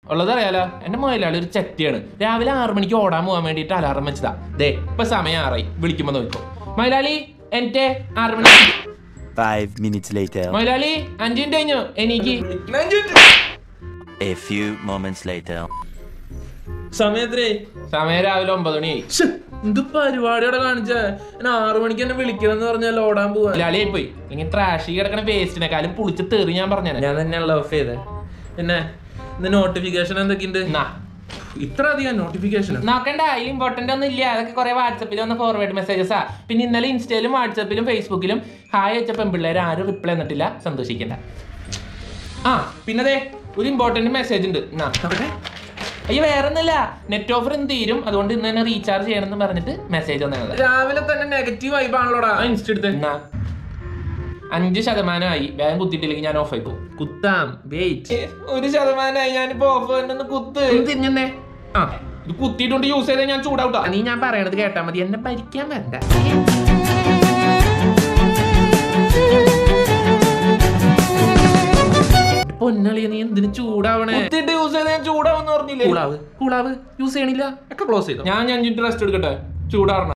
ഉള്ളത് അറിയാലോ എന്റെ മുതലാളി ഒരു ചെറ്റിയാണ് രാവിലെ ആറു മണിക്ക് ഓടാൻ പോകാൻ വേണ്ടിയിട്ട് അലാറം വെച്ചതാ ദേ ഇപ്പൊ സമയം ആറായി വിളിക്കുമ്പോ നോക്കും മുതലാളി എന്റെ ആറു മണി Five minutes later. മുതലാളി അഞ്ചു മിനിറ്റ് കഴിഞ്ഞു എനിക്ക് A few moments later. സമയത്രേ സമയം രാവിലെ ഒമ്പത് മണിയായി എന്ത് പരിപാടിയുടെ കാണിച്ചേ എന്നെ ആറു മണിക്ക് എന്നെ വിളിക്കണം എന്ന് പറഞ്ഞാൽ ഓടാൻ പോവാ മുതലാളിയായി പോയി ഇങ്ങനെ ട്രാഷി കിടക്കണ വേസ്റ്റിനെക്കാളും പുളിച്ച് തെറി ഞാൻ പറഞ്ഞു ഞാൻ തന്നെയാണല്ലോ ഓഫ് ചെയ്തേ പിന്നെ ഇന്ന് നോട്ടിഫിക്കേഷൻ എന്തൊക്കെയുണ്ട് എന്നാ ഇത്ര അധികം നോട്ടിഫിക്കേഷൻ നോക്കണ്ട അതിൽ ഇമ്പോർട്ടന്റ് ഒന്നും ഇല്ല അതൊക്കെ കുറെ വാട്സപ്പിൽ വന്ന ഫോർവേഡ് മെസ്സേജസാ പിന്നെ ഇന്നലെ ഇൻസ്റ്റയിലും വാട്സപ്പിലും ഫേസ്ബുക്കിലും ഹായ് വെച്ച പെൺപിള്ളേർ ആരും റിപ്ലൈ തന്നിട്ടില്ല സന്തോഷിക്കണ്ട ആ പിന്നെ ദേ ഒരു ഇമ്പോർട്ടന്റ് മെസ്സേജ് ഉണ്ട് എന്നാ അയ്യോ വേറെ ഒന്നുമില്ല നെറ്റ് ഓഫർ ഇന്ന് തീരും അതുകൊണ്ട് ഇന്ന് തന്നെ റീചാർജ് ചെയ്യണമെന്ന് പറഞ്ഞിട്ട് മെസ്സേജ് വന്നത് രാവിലെ തന്നെ നെഗറ്റീവ് വൈബ് ആണല്ലോടാ ഇൻസ്റ്റ എടുത്ത് എന്നാ അഞ്ച് ശതമാനമായി വേഗം കുത്തിയിട്ടില്ലെങ്കിൽ ഞാൻ ഓഫ് ആയി പോകും കുത്താം വെയിറ്റ് ഒരു ശതമാനമായി ഞാനിപ്പോ ഓഫ് തന്നെ കുത്ത് തിരിഞ്ഞെ ആ ഇത് കുത്തിയിട്ടുണ്ട് യൂസ് ചെയ്താൽ ഞാൻ ചൂടാവട്ടാ നീ ഞാൻ പറയണത് കേട്ടാ മതി എന്നെ ഭരിക്കാൻ വരണ്ട പൊന്നളിയ നീ എന്തിനു ചൂടാവണേ കുത്തിയിട്ട് യൂസ് ചെയ്ത് ഞാൻ ചൂടാവെന്ന് പറഞ്ഞില്ലേ കൂളാവ് കൂളാവ് യൂസ് ചെയ്യണില്ല ഒക്കെ ക്ലോസ് ചെയ്തു ഞാൻ അഞ്ചിട്ട് റെസ്റ്റ് എടുക്കട്ടെ ചൂടാറണം